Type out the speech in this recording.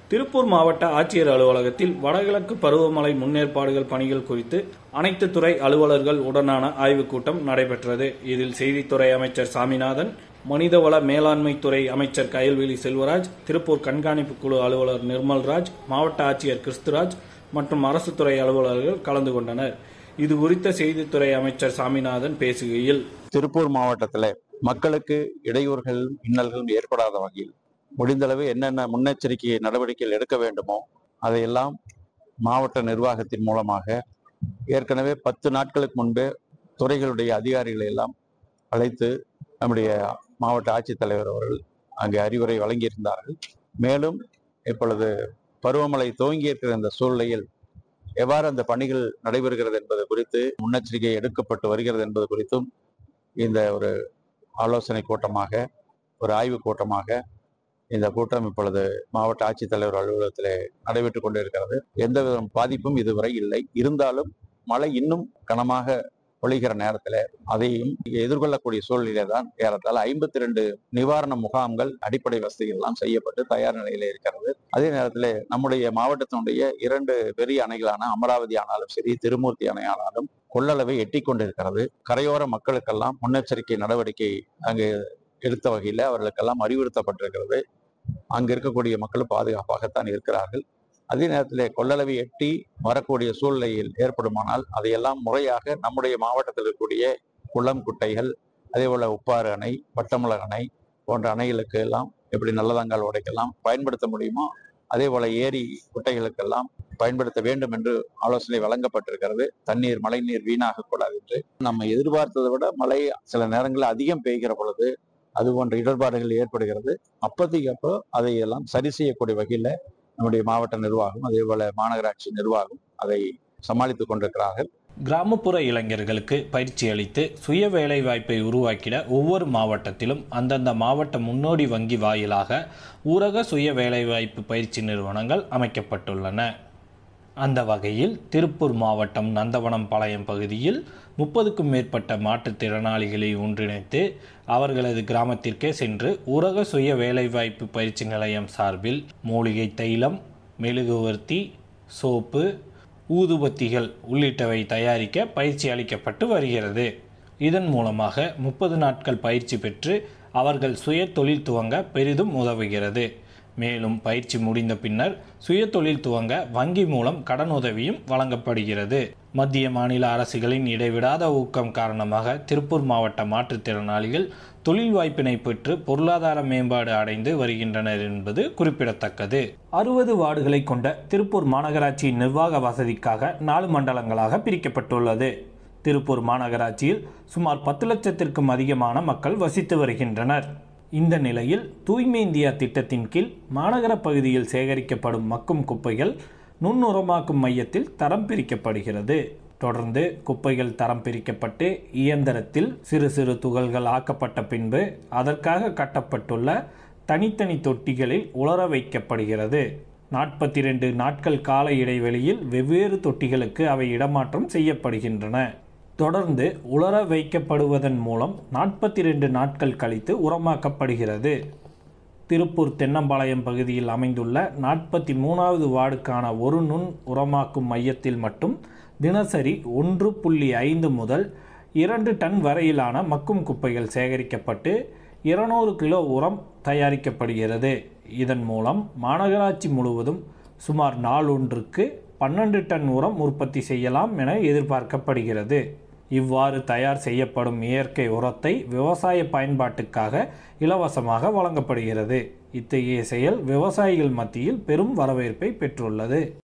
திருப்பூர் மாவட்ட ஆட்சியர் அலுவலகத்தில் வடகிழக்கு பருவமழை முன்னேற்பாடுகள் பணிகள் குறித்து அனைத்து துறை அலுவலர்கள் உடனான ஆய்வுக் கூட்டம் நடைபெற்றது இதில் செய்தித்துறை அமைச்சர் சாமிநாதன் மனிதவள மேலாண்மை துறை அமைச்சர் கயல்விழி செல்வராஜ் திருப்பூர் கண்காணிப்பு குழு அலுவலர் நிர்மல்ராஜ் மாவட்ட ஆட்சியர் கிறிஸ்துராஜ் மற்றும் அரசு துறை அலுவலர்கள் கலந்து கொண்டனர் இது குறித்த செய்தித்துறை அமைச்சர் சாமிநாதன் பேசுகையில் திருப்பூர் மாவட்டத்தில் மக்களுக்கு இடையூறுகள் இன்னல்களும் ஏற்படாத வகையில் முடிந்தளவு என்னென்ன முன்னெச்சரிக்கை நடவடிக்கைகள் எடுக்க வேண்டுமோ அதையெல்லாம் மாவட்ட நிர்வாகத்தின் மூலமாக ஏற்கனவே பத்து நாட்களுக்கு முன்பே துறைகளுடைய அதிகாரிகளை எல்லாம் அழைத்து நம்முடைய மாவட்ட ஆட்சித்தலைவர் அவர்கள் அங்கே அறிவுரை வழங்கியிருந்தார்கள் மேலும் இப்பொழுது பருவமழை துவங்கி இருக்கிற இந்த சூழ்நிலையில் எவ்வாறு அந்த பணிகள் நடைபெறுகிறது என்பது குறித்து முன்னெச்சரிக்கை எடுக்கப்பட்டு வருகிறது என்பது குறித்தும் இந்த ஒரு ஆலோசனை கூட்டமாக ஒரு ஆய்வு கூட்டமாக இந்த கூட்டம் இப்பொழுது மாவட்ட ஆட்சித்தலைவர் அலுவலகத்தில் நடைபெற்று கொண்டிருக்கிறது எந்த வித பாதிப்பும் இதுவரை இல்லை இருந்தாலும் மழை இன்னும் கனமாக பொழிகிற நேரத்தில் அதையும் எதிர்கொள்ளக்கூடிய சூழ்நிலை தான் ஏறத்தாழ ஐம்பத்தி ரெண்டு நிவாரண முகாம்கள் அடிப்படை வசதிகள் எல்லாம் செய்யப்பட்டு தயார் நிலையில இருக்கிறது அதே நேரத்தில் நம்முடைய மாவட்டத்தினுடைய இரண்டு பெரிய அணைகளான அமராவதி ஆனாலும் சரி திருமூர்த்தி அணை ஆனாலும் கொள்ளளவை எட்டி கொண்டிருக்கிறது கரையோர மக்களுக்கெல்லாம் முன்னெச்சரிக்கை நடவடிக்கை அங்கு எடுத்த வகையில் அவர்களுக்கெல்லாம் அறிவுறுத்தப்பட்டிருக்கிறது அங்க இருக்கக்கூடிய மக்களும் பாதுகாப்பாகத்தான் இருக்கிறார்கள் அதே நேரத்தில் கொள்ளளவை எட்டி வரக்கூடிய சூழ்நிலையில் ஏற்படுமானால் அதையெல்லாம் முறையாக நம்முடைய மாவட்டத்தில் இருக்கக்கூடிய குளம் குட்டைகள் அதே போல உப்பாறு அணை வட்டமலர் அணை போன்ற அணைகளுக்கு எல்லாம் எப்படி நல்லதங்கால் உடைக்கெல்லாம் பயன்படுத்த முடியுமோ அதே போல ஏரி குட்டைகளுக்கெல்லாம் பயன்படுத்த வேண்டும் என்று ஆலோசனை வழங்கப்பட்டிருக்கிறது தண்ணீர் மழைநீர் வீணாக கூடாது என்று நம்ம எதிர்பார்த்ததை விட மழை சில நேரங்களில் அதிகம் பெய்கிற பொழுது அது போன்ற இடர்பாடுகள் ஏற்படுகிறது அப்போதைக்கு அப்போ அதையெல்லாம் சரி செய்யக்கூடிய வகையில் நம்முடைய மாவட்ட நிர்வாகம் அதே போல மாநகராட்சி நிர்வாகம் அதை சமாளித்துக் கொண்டிருக்கிறார்கள் கிராமப்புற இளைஞர்களுக்கு பயிற்சி அளித்து சுய வேலை வாய்ப்பை உருவாக்கிட ஒவ்வொரு மாவட்டத்திலும் அந்தந்த மாவட்ட முன்னோடி வங்கி வாயிலாக ஊரக சுய வேலைவாய்ப்பு பயிற்சி நிறுவனங்கள் அமைக்கப்பட்டுள்ளன அந்த வகையில் திருப்பூர் மாவட்டம் நந்தவனம் பாளையம் பகுதியில் முப்பதுக்கும் மேற்பட்ட மாற்றுத்திறனாளிகளை ஒன்றிணைத்து அவர்களது கிராமத்திற்கே சென்று ஊரக சுய வேலைவாய்ப்பு பயிற்சி நிலையம் சார்பில் மூலிகை தைலம் மெழுகுவர்த்தி சோப்பு ஊதுபத்திகள் உள்ளிட்டவை தயாரிக்க பயிற்சி அளிக்கப்பட்டு வருகிறது இதன் மூலமாக முப்பது நாட்கள் பயிற்சி பெற்று அவர்கள் சுய தொழில் துவங்க பெரிதும் உதவுகிறது மேலும் பயிற்சி முடிந்த பின்னர் சுய தொழில் துவங்க வங்கி மூலம் கடனுதவியும் வழங்கப்படுகிறது மத்திய மாநில அரசுகளின் இடைவிடாத ஊக்கம் காரணமாக திருப்பூர் மாவட்ட மாற்றுத்திறனாளிகள் தொழில் வாய்ப்பினை பெற்று பொருளாதார மேம்பாடு அடைந்து வருகின்றனர் என்பது குறிப்பிடத்தக்கது அறுபது வார்டுகளை கொண்ட திருப்பூர் மாநகராட்சி நிர்வாக வசதிக்காக நாலு மண்டலங்களாக பிரிக்கப்பட்டுள்ளது திருப்பூர் மாநகராட்சியில் சுமார் பத்து லட்சத்திற்கும் அதிகமான மக்கள் வசித்து வருகின்றனர் இந்த நிலையில் தூய்மை இந்தியா திட்டத்தின் கீழ் மாநகர பகுதியில் சேகரிக்கப்படும் மக்கும் குப்பைகள் நுண்ணுரமாக்கும் மையத்தில் தரம் பிரிக்கப்படுகிறது தொடர்ந்து குப்பைகள் தரம் பிரிக்கப்பட்டு இயந்திரத்தில் சிறு சிறு துகள்கள் ஆக்கப்பட்ட பின்பு அதற்காக கட்டப்பட்டுள்ள தனித்தனி தொட்டிகளில் உலர வைக்கப்படுகிறது நாற்பத்தி ரெண்டு நாட்கள் கால இடைவெளியில் வெவ்வேறு தொட்டிகளுக்கு அவை இடமாற்றம் செய்யப்படுகின்றன தொடர்ந்து உலர வைக்கப்படுவதன் மூலம் நாற்பத்தி ரெண்டு நாட்கள் கழித்து உரமாக்கப்படுகிறது திருப்பூர் தென்னம்பாளையம் பகுதியில் அமைந்துள்ள நாற்பத்தி மூணாவது வார்டுக்கான ஒரு நுண் உரமாக்கும் மையத்தில் மட்டும் தினசரி ஒன்று புள்ளி ஐந்து முதல் இரண்டு டன் வரையிலான மக்கும் குப்பைகள் சேகரிக்கப்பட்டு இருநூறு கிலோ உரம் தயாரிக்கப்படுகிறது இதன் மூலம் மாநகராட்சி முழுவதும் சுமார் நாளொன்றுக்கு பன்னெண்டு டன் உரம் உற்பத்தி செய்யலாம் என எதிர்பார்க்கப்படுகிறது இவ்வாறு தயார் செய்யப்படும் இயற்கை உரத்தை விவசாய பயன்பாட்டுக்காக இலவசமாக வழங்கப்படுகிறது இத்தகைய செயல் விவசாயிகள் மத்தியில் பெரும் வரவேற்பை பெற்றுள்ளது